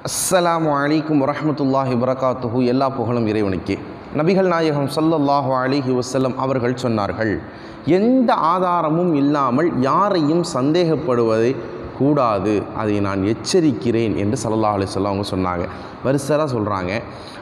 அஸ்ஸலாமு அலைக்கும் வரஹ்மத்துல்லாஹி வரகாத்துஹு எல்லா புகழும் இறைவனுக்கே நபிகள் நாயகம் ஸல்லல்லாஹு அலைஹி வஸல்லம் அவர்கள் சொன்னார்கள் எந்த ஆதாரமும் இல்லாமல் யாரையும் சந்தேகப்படுவதை கூடாது அதை நான் எச்சரிக்கிறேன் என்று ஸல்லல்லாஹு அலைஹி வஸல்லம் அவங்க சொன்னாங்க வரிசலாக சொல்கிறாங்க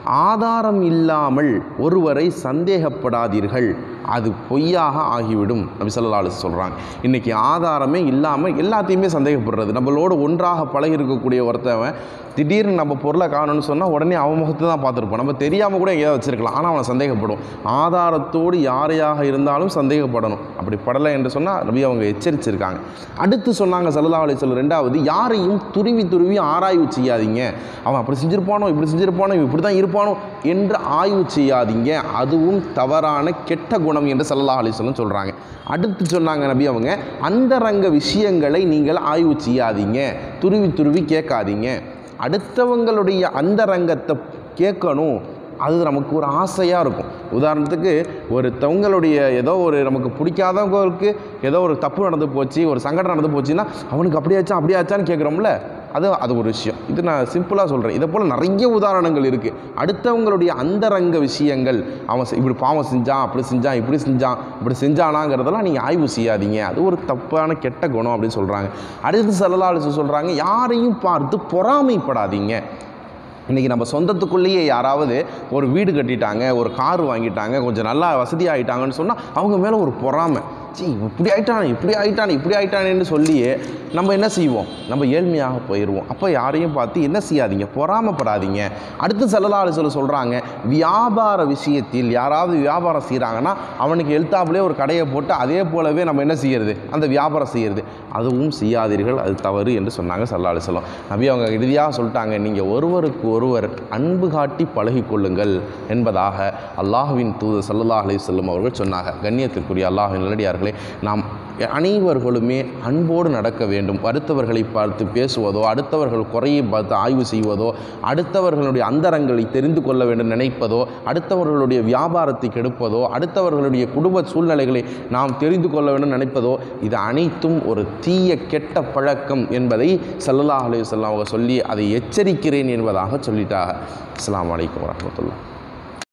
ஆதாரம் இல்லாமல் ஒருவரை சந்தேகப்படாதீர்கள் அது பொய்யாக ஆகிவிடும் நபி ஸல்லல்லாஹு அலைஹி சொல்கிறாங்க இன்றைக்கி ஆதாரமே இல்லாமல் எல்லாத்தையுமே சந்தேகப்படுறது நம்மளோட ஒன்றாக பழகி இருக்கக்கூடிய ஒருத்தவன் திடீர்னு நம்ம பொருளை காணணும்னு சொன்னால் உடனே அவன் முகத்தை தான் பார்த்துருப்போம் நம்ம தெரியாமல் கூட எங்கேயாவது வச்சிருக்கலாம் ஆனால் அவனை சந்தேகப்படும் ஆதாரத்தோடு யாரையாக இருந்தாலும் சந்தேகப்படணும் அப்படி படலை என்று சொன்னால் நபி அவங்க எச்சரிச்சிருக்காங்க அடுத்து சொன்னாங்க சல்லல்லாஹு அலைஹி வஸல்லம் ரெண்டாவது யாரையும் துருவி துருவி ஆராய்வு செய்யாதீங்க அவன் அப்படி செஞ்சிருப்பானோ இப்படி செஞ்சிருப்பானோ இவன் இப்படி தான் இருப்பானோ என்று ஆய்வு செய்யாதீங்க அதுவும் தவறான கெட்ட குணம் என்று சல்லல்லாஹு அலைஹி வஸல்லம் சொல்கிறாங்க அடுத்து சொன்னாங்க நபி அவங்க அந்தரங்க விஷயங்களை நீங்கள் ஆய்வு செய்யாதீங்க துருவி துருவி கேட்காதீங்க அடுத்தவங்களுடைய அந்தரங்கத்தை கேட்கணும் அது நமக்கு ஒரு ஆசையாக இருக்கும் உதாரணத்துக்கு ஒருத்தவங்களுடைய ஏதோ ஒரு நமக்கு பிடிக்காதவங்களுக்கு ஏதோ ஒரு தப்பு நடந்து போச்சு ஒரு சங்கடம் நடந்து போச்சுன்னா அவனுக்கு அப்படியாச்சா அப்படியாச்சான்னு கேட்குறோம்ல அது அது ஒரு விஷயம் இது நான் சிம்பிளாக சொல்கிறேன் இதை போல் நிறைய உதாரணங்கள் இருக்குது அடுத்தவங்களுடைய அந்தரங்க விஷயங்கள் அவன் செ- இப்படி பாவம் செஞ்சான் அப்படி செஞ்சான் இப்படி செஞ்சான் இப்படி செஞ்சானாங்கிறதெல்லாம் நீங்கள் ஆய்வு செய்யாதீங்க அது ஒரு தப்பான கெட்ட குணம் அப்படின்னு சொல்கிறாங்க அடுத்து செல்லலாளு சொல்கிறாங்க யாரையும் பார்த்து பொறாமைப்படாதீங்க இன்றைக்கி நம்ம சொந்தத்துக்குள்ளேயே யாராவது ஒரு வீடு கட்டிட்டாங்க ஒரு கார் வாங்கிட்டாங்க கொஞ்சம் நல்லா வசதி ஆகிட்டாங்கன்னு சொன்னால் அவங்க மேலே ஒரு பொறாமை சீ இப்படி ஆயிட்டானே இப்படி ஆயிட்டானே இப்படி ஆயிட்டானேன்னு சொல்லியே நம்ம என்ன செய்வோம் நம்ம ஏழ்மையாக போயிடுவோம் அப்போ யாரையும் பார்த்து என்ன செய்யாதீங்க பொறாமைப்படாதீங்க அடுத்து செல்லலாளு சொல்ல சொல்கிறாங்க வியாபார விஷயத்தில் யாராவது வியாபாரம் செய்கிறாங்கன்னா அவனுக்கு எழுத்தாப்புலேயே ஒரு கடையை போட்டு அதே போலவே நம்ம என்ன செய்யறது அந்த வியாபாரம் செய்யறது அதுவும் செய்யாதீர்கள் அது தவறு என்று சொன்னாங்க சல்லாஹ் சொல்லம் நபி அவங்க இறுதியாக சொல்லிட்டாங்க நீங்கள் ஒருவருக்கு ஒருவர் அன்பு காட்டி பழகிக்கொள்ளுங்கள் என்பதாக அல்லாஹ்வின் தூது சல்லல்லாஹ் அலைஹி வஸல்லம் அவர்கள் சொன்னாங்க கண்ணியத்திற்குரிய அல்லாஹின் நல்லடியார்களே நாம் அனைவர்களுமே அன்போடு நடக்க வேண்டும் அடுத்தவர்களை பார்த்து பேசுவதோ அடுத்தவர்கள் குறையை பார்த்து ஆய்வு செய்வதோ அடுத்தவர்களுடைய அந்தரங்களை தெரிந்து கொள்ள வேண்டும் நினைப்பதோ அடுத்தவர்களுடைய வியாபாரத்தை கெடுப்பதோ அடுத்தவர்களுடைய குடும்ப சூழ்நிலைகளை நாம் தெரிந்து கொள்ள வேண்டும் நினைப்பதோ இது அனைத்தும் ஒரு தீய கெட்ட பழக்கம் என்பதை ஸல்லல்லாஹு அலைஹி வஸல்லம் அவங்க சொல்லி அதை எச்சரிக்கிறேன் என்பதாக சொல்லிட்டாங்க அஸ்ஸலாமு அலைக்கும் வரஹ்மத்துல்லாஹ்